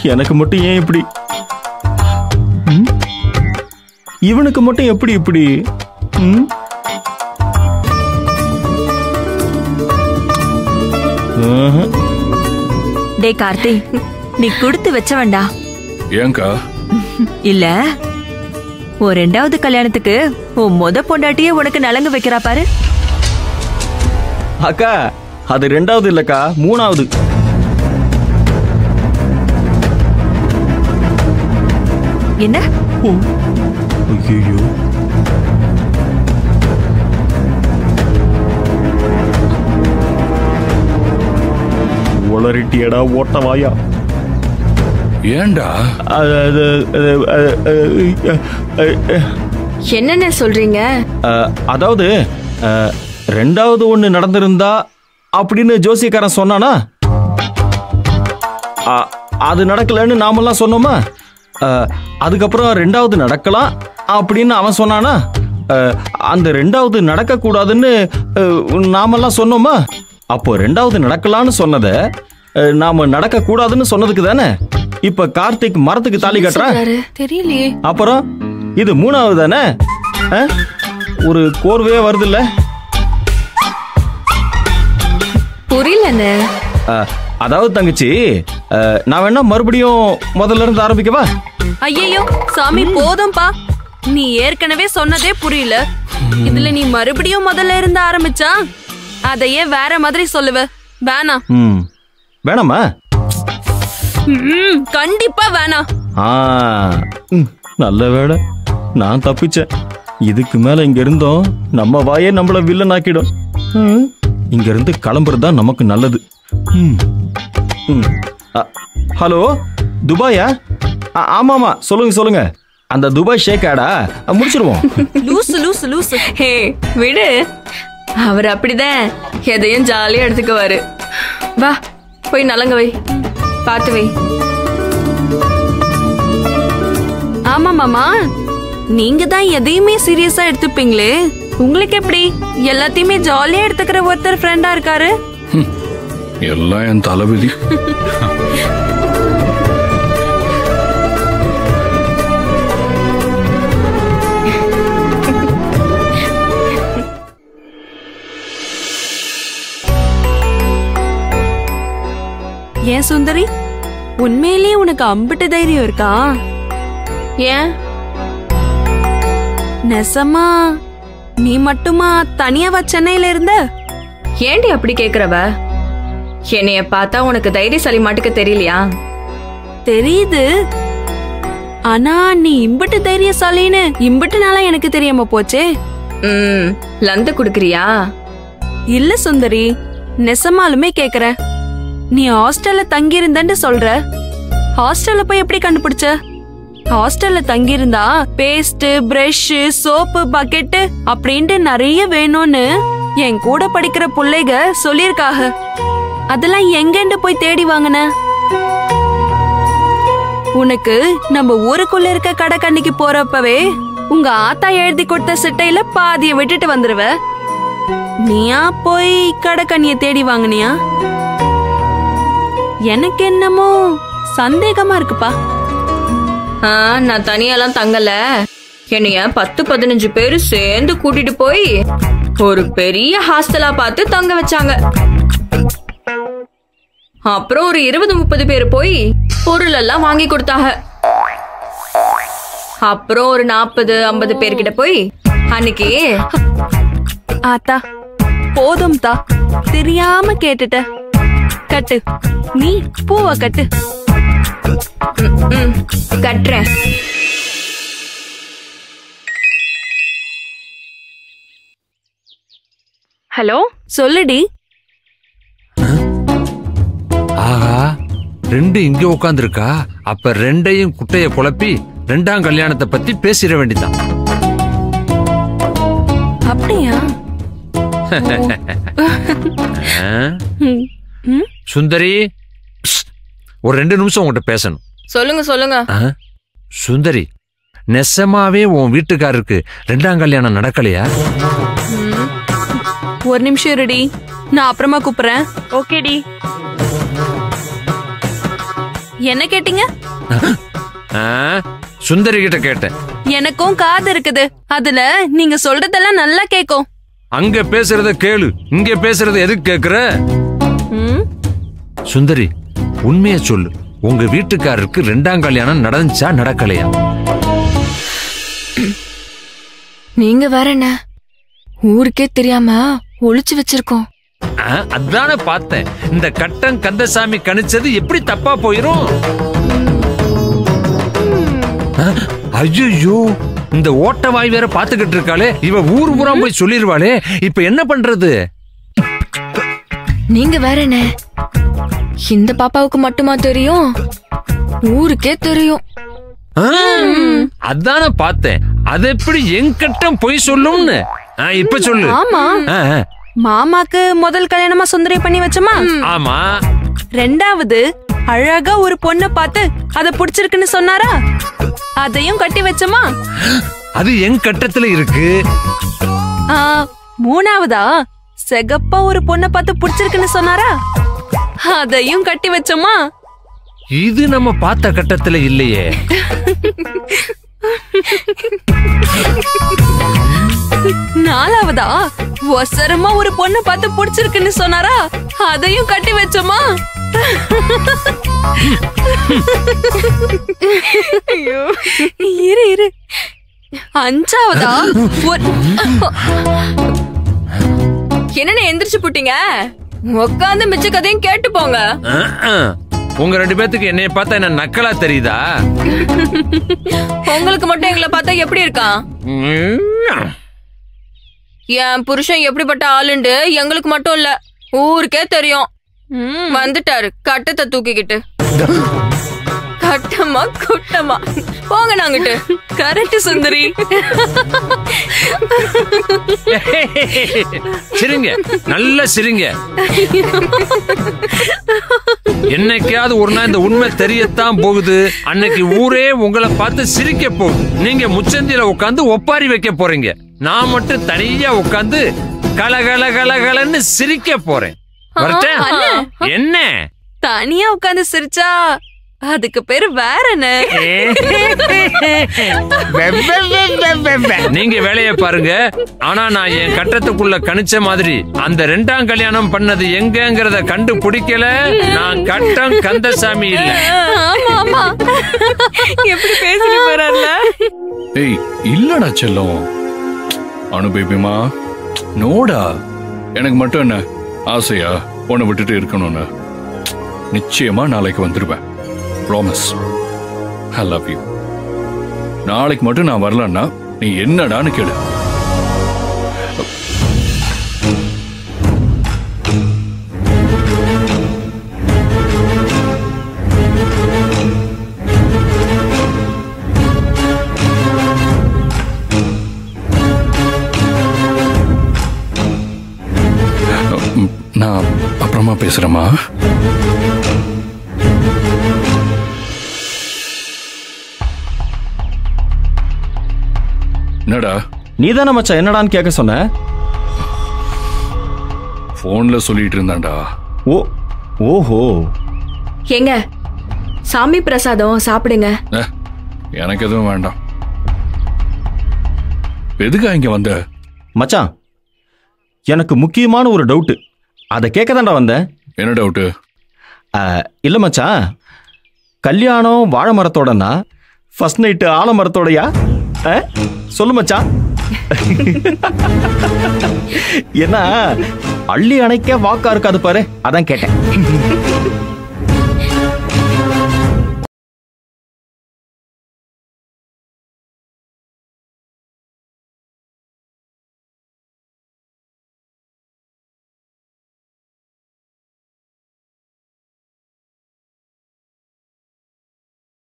எனக்கு மட்டும் ஏன் இப்படி ம்? இவனுக்கு மட்டும் எப்படி இப்படி ம்? ஆஹா. டே கார்த்தி நீ கொடுத்து வச்சவன்டா ஏங்கா இல்ல உன் ரெண்டாவது கல்யாணத்துக்கு உன் முத பொண்டாட்டியே உனக்கு நலங்கு வைக்கிறா பாரு அக்கா அது ரெண்டாவது இல்லக்கா மூணாவது என்ன ஐயோ உளறிட்டியடா ஓட்ட வாயா ஏன்டா அது அது அது அது, அது, அது, என்னென்ன சொல்றீங்க அஹ், அதாவது அஹ், ரெண்டாவது ஒண்ணு நடந்திருந்தா அப்படின்னு ஜோசியக்காரன் சொன்னானா அ- அது நடக்கலன்னு நாமெல்லாம் சொன்னோமா அஹ், அதுக்கப்புறம் ரெண்டாவது நடக்கலாம் அப்படின்னு அவன் சொன்னானா அஹ், அந்த ரெண்டாவது நடக்கக்கூடாதுன்னு அஹ், நாமெல்லாம் சொன்னோமா அப்போ ரெண்டாவது நடக்கலான்னு சொன்னதை அஹ், நாம நடக்கக்கூடாதுன்னு சொன்னதுக்கு தானே இப்ப கார்த்திக் மரத்துக்கு தாலி கட்டுறான் சொல்றாரு தெரியலையே அப்புறம் இது மூணாவது தானே ஆ? ஒரு கோர்வையே வருதுல்ல புரியலண்ணே ஆ, அதாவது தங்கச்சி ஆ, நான் வேணா மறுபடியும் முதல்ல இருந்து ஆரம்பிக்கவா ஐயோ சாமி போதும்பா நீ ஏற்கனவே சொன்னதே புரியல இதுல நீ மறுபடியும் முதல்ல இருந்து ஆரம்பிச்சா அதையே வேற மாதிரி சொல்லுவ வேணாம் ம் வேணாமா ம், கண்டிப்பா வேணாம் ஆ ம், நல்ல வேலை நான் தப்பிச்சேன் இதுக்கு மேல இங்க இருந்தோம் நம்ம வாயே நம்மள வில்லன் ஆக்கிடும் ம், இங்க இருந்து கிளம்புறது தான் நமக்கு நல்லது ம், ம். அ, ஹலோ துபாயா ஆ, ஆமாமா சொல்லுங்க சொல்லுங்க அந்த துபாய் ஷேக்காடா அ, முடிச்சிருவோம் லூசு லூசு லூசு ஹே விடு அவர் அப்படிதான் எதையும் ஜாலியா எடுத்துக்குவாரு வா போய் நலங்க வை பார்த்து வை ஆமா மாமா நீங்க தான் எதையுமே சீரியஸா எடுத்துப்பீங்களே உங்களுக்கு எப்படி எல்லாத்தையுமே ஜாலியா எடுத்துக்கிற ஒருத்தர் ஃப்ரெண்டா இருக்காரு எல்லாம் என் தலைவிதி ஏன் சுந்தரி உண்மையிலேயே உனக்கு அம்பிட்டு தைரியம் இருக்கா ஏன் நெசமா நீ மட்டுமா தனியாவா சென்னையில இருந்த ஏண்டி அப்படி கேக்குறவ என்னைய பார்த்தா உனக்கு தைரியசாலி மாட்டுக்கு தெரியலையா தெரியுது ஆனா நீ இம்பிட்டு தைரியசாலின்னு இம்பிட்டு நாளா எனக்கு தெரியாம போச்சே ம் லந்து குடுக்குறியா இல்ல சுந்தரி நெசமாலுமே கேக்குறேன் நீ ஹாஸ்டல்ல தங்கி இருந்தன்னு சொல்ற ஹாஸ்டல்ல போய் எப்படி கண்டுபிடிச்ச ஹாஸ்டல்ல தங்கி இருந்தா பேஸ்ட் பிரஷ் சோப்பு பக்கெட் அப்படின்ட்டு நிறைய வேணும்னு என் கூட படிக்கிற புள்ளைக சொல்லிருக்காக அதெல்லாம் எங்கேண்டு போய் தேடி வாங்கின உனக்கு நம்ம ஊருக்குள்ள இருக்க கடை கண்ணிக்கு போறப்பவே உங்க ஆத்தா எழுதி கொடுத்த சிட்டையில பாதிய விட்டுட்டு வந்துருவ நீயா போய் கடைக்கண்ணிய தேடி வாங்குனியா எனக்கு என்னமோ சந்தேகமா இருக்குப்பா ஆ நான் தனியாலாம் தங்கல என்னைய பத்து பதினஞ்சு பேரு சேர்ந்து கூட்டிட்டு போய் ஒரு பெரிய ஹாஸ்டலா பார்த்து தங்க வச்சாங்க அப்புறம் ஒரு இருபது முப்பது பேர் போய் பொருள் எல்லாம் வாங்கி கொடுத்தாங்க அப்புறம் ஒரு நாற்பது ஐம்பது பேர்கிட்ட போய் அன்னைக்கு ஆத்தா போதும் தா தெரியாம கேட்டுட்ட கட்டு நீ பூவ கட்டு ம், கட்டுறேன் ஹலோ சொல்லுடி ஆஹா ரெண்டு இங்க உட்காந்துருக்கா அப்ப ரெண்டையும் குட்டைய குழப்பி ரெண்டாம் கல்யாணத்தை பத்தி பேசிட வேண்டியதான் அப்படியா ம், ம், சுந்தரி ப்ஸ். ஒரு ரெண்டு நிமிஷம் உங்ககிட்ட பேசணும் சொல்லுங்க சொல்லுங்க ஆ? சுந்தரி நெசமாவே உன் வீட்டுக்காரருக்கு ரெண்டாம் கல்யாணம் நடக்கலையா ஒரு நிமிஷம் இருடி நான் அப்புறமா கூப்பிடுறேன் ஓகேடி என்ன கேட்டீங்க ஆ, சுந்தரி கிட்ட கேட்டேன் எனக்கும் காது இருக்குது அதுல நீங்க சொல்றதெல்லாம் நல்லா கேக்கும் அங்க பேசுறத கேளு இங்க பேசுறத எதுக்கு கேக்குற ம், சுந்தரி உண்மைய சொல்லு உங்க வீட்டுக்காரருக்கு ரெண்டாம் கல்யாணம் நடந்துச்சா நடக்கலையா நீங்க வேற என்ன ஊருக்கே தெரியாம ஒளிச்சு வச்சிருக்கோம் ஆ, அதானே பார்த்தேன் இந்த கட்டம் கந்தசாமி கணிச்சது எப்படி தப்பா போயிரும் ஐயோ இந்த ஓட்ட வாய் வேற பாத்துக்கிட்டு இருக்காளே இவ ஊர் பூரா போய் சொல்லிருவாளே இப்ப என்ன பண்றது நீங்க வேற என்ன இந்த பாப்பாவுக்கு மட்டுமா தெரியும் ஊருக்கே தெரியும் ஆ, அதானே பார்த்தேன் அது எப்படி என் கட்டம் பொய் சொல்லும்னு ஆ, இப்ப சொல்லு ஆமா ஆ, ஆ. மாமாக்கு முதல் கல்யாணமா சுந்தரி பண்ணி வச்சோமா ஆமா ரெண்டாவது அழகா ஒரு பொண்ணை பார்த்து அத புடிச்சிருக்குன்னு சொன்னாரா அதையும் கட்டி வச்சோமா அது என் கட்டத்துல இருக்கு ஆ, மூணாவதா செகப்பா ஒரு பொண்ணை பார்த்து புடிச்சிருக்குன்னு சொன்னாரா அதையும் கட்டி வச்சோமா இது நம்ம பார்த்த கட்டத்துல இல்லையே நாலாவதா ஒசரமா ஒரு பொண்ணை பார்த்து புடிச்சிருக்குன்னு சொன்னாரா அதையும் கட்டி வச்சோமா ஐயோ இரு இரு அஞ்சாவதா ஒரு என்னன்னு எந்திரிச்சு புட்டீங்க உட்காந்து மிச்ச கதையும் கேட்டு போங்க அஹ், அஹ். உங்க ரெண்டு பேத்துக்கு என்னைய பார்த்தா என்ன நக்கலா தெரியுதா உங்களுக்கு மட்டும் எங்களை பார்த்தா எப்படி இருக்கான் உம். என் புருஷன் எப்படிப்பட்ட ஆளுண்டு எங்களுக்கு மட்டும் இல்ல ஊருக்கே தெரியும் ம், வந்துட்டாரு கட்டத்தை தூக்கிக்கிட்டு கட்டமா குட்டமா போங்க நாங்கிட்டு கரெக்ட் சுந்தரி சிரிங்க நல்ல சிரிங்க என்னைக்காவது ஒரு நாள் இந்த உண்மை தெரியத்தான் போகுது அன்னைக்கு ஊரே உங்களை பார்த்து சிரிக்க போகுது நீங்க முச்சந்தில உட்காந்து ஒப்பாரி வைக்க போறீங்க நான் மட்டும் தனியா உட்காந்து கலகல கலகலன்னு சிரிக்க போறேன் வரட்டேன்? என்ன தனியா உட்கார்ந்து சிரிச்சா அதுக்கு பேரு வேற என்ன நீங்க வேலைய பாருங்க ஆனா நான் என் கட்டத்துக்குள்ள கணிச்ச மாதிரி அந்த ரெண்டாம் கல்யாணம் பண்ணது எங்கங்கறத கண்டுபிடிக்கல நான் கட்டம் கந்தசாமி இல்ல ஆமா ஆமா எப்படி பேசிட்டு போறாருல ஏய் இல்லடா செல்லம் அனு பேபிமா நோடா எனக்கு மட்டும் என்ன ஆசையா உன்னை விட்டுட்டு இருக்கணும்னு நிச்சயமா நாளைக்கு வந்துடுவேன் ப்ராமிஸ் ஐ லவ் யூ நாளைக்கு மட்டும் நான் வரலன்னா நீ என்னடான்னு கேளு ம், நான் அப்புறமா பேசுறேம்மா என்னடா நீதானே மச்சான் என்னடான்னு கேட்க சொன்ன போன்ல சொல்லிட்டு இருந்தான்டா ஓ ஓஹோ ஏங்க சாமி பிரசாதம் சாப்பிடுங்க அஹ், எனக்கு எதுவும் வேண்டாம் எதுக்கா இங்க வந்த மச்சான் எனக்கு முக்கியமான ஒரு டவுட்டு அதை கேட்க தான்டா வந்தேன் என்ன டவுட்டு இல்லை மச்சான் கல்யாணம் வாழை மரத்தோடனா ஃபர்ஸ்ட் நைட்டு ஆலமரத்தோடயா ஆ? சொல்லு மச்சான் ஏன்னா அள்ளி அணைக்க வாக்கா இருக்காது பாரு அதான் கேட்டேன்